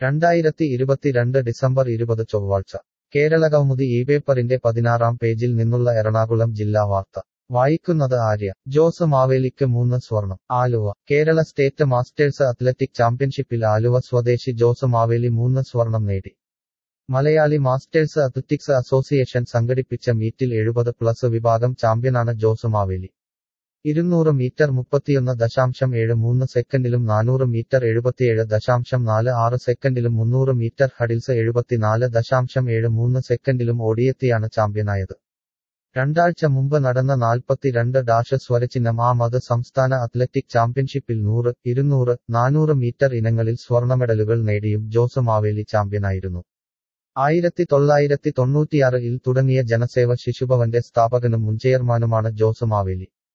രണ്ടായിരത്തി ഇരുപത്തിരണ്ട് ഡിസംബർ ഇരുപത് ചൊവ്വാഴ്ച കേരള കൗമുദി ഈ പേപ്പറിന്റെ പതിനാറാം പേജിൽ നിന്നുള്ള എറണാകുളം ജില്ലാ വാർത്ത വായിക്കുന്നത് ആര്യ ജോസ് മാവേലിക്ക് മൂന്ന് സ്വർണം Aluva Kerala state masters athletic ചാമ്പ്യൻഷിപ്പിൽ ആലുവ സ്വദേശി ജോസ് മാവേലി മൂന്ന് സ്വർണം നേടി മലയാളി മാസ്റ്റേഴ്സ് അത്ലറ്റിക്സ് അസോസിയേഷൻ സംഘടിപ്പിച്ച മീറ്റിൽ എഴുപത് പ്ലസ് വിഭാഗം ചാമ്പ്യനാണ് ജോസ് മാവേലി ഇരുന്നൂറ് മീറ്റർ മുപ്പത്തിയൊന്ന് ദശാംശം ഏഴ് മൂന്ന് സെക്കൻഡിലും നാനൂറ് മീറ്റർ എഴുപത്തിയേഴ് ദശാംശം നാല് ആറ് സെക്കൻഡിലും മുന്നൂറ് മീറ്റർ ഹഡിൽസ് എഴുപത്തിനാല് ദശാംശം ഏഴ് മൂന്ന് സെക്കൻഡിലും ഓടിയെത്തിയാണ് ചാമ്പ്യനായത് രണ്ടാഴ്ച മുമ്പ് നടന്ന നാൽപ്പത്തിരണ്ട് ഡാഷ് സ്വരചിഹ്നം ആ മത് സംസ്ഥാന അത്ലറ്റിക് ചാമ്പ്യൻഷിപ്പിൽ നൂറ് ഇരുന്നൂറ് നാനൂറ് മീറ്റർ ഇനങ്ങളിൽ സ്വർണ്ണ മെഡലുകൾ നേടിയും ജോസ് മാവേലി ചാമ്പ്യനായിരുന്നു ആയിരത്തി തൊള്ളായിരത്തി തൊണ്ണൂറ്റിയാറിൽ തുടങ്ങിയ ജനസേവ ശിശുഭവന്റെ സ്ഥാപകനും മുൻ ചെയർമാനുമാണ് ജോസ് മാവേലി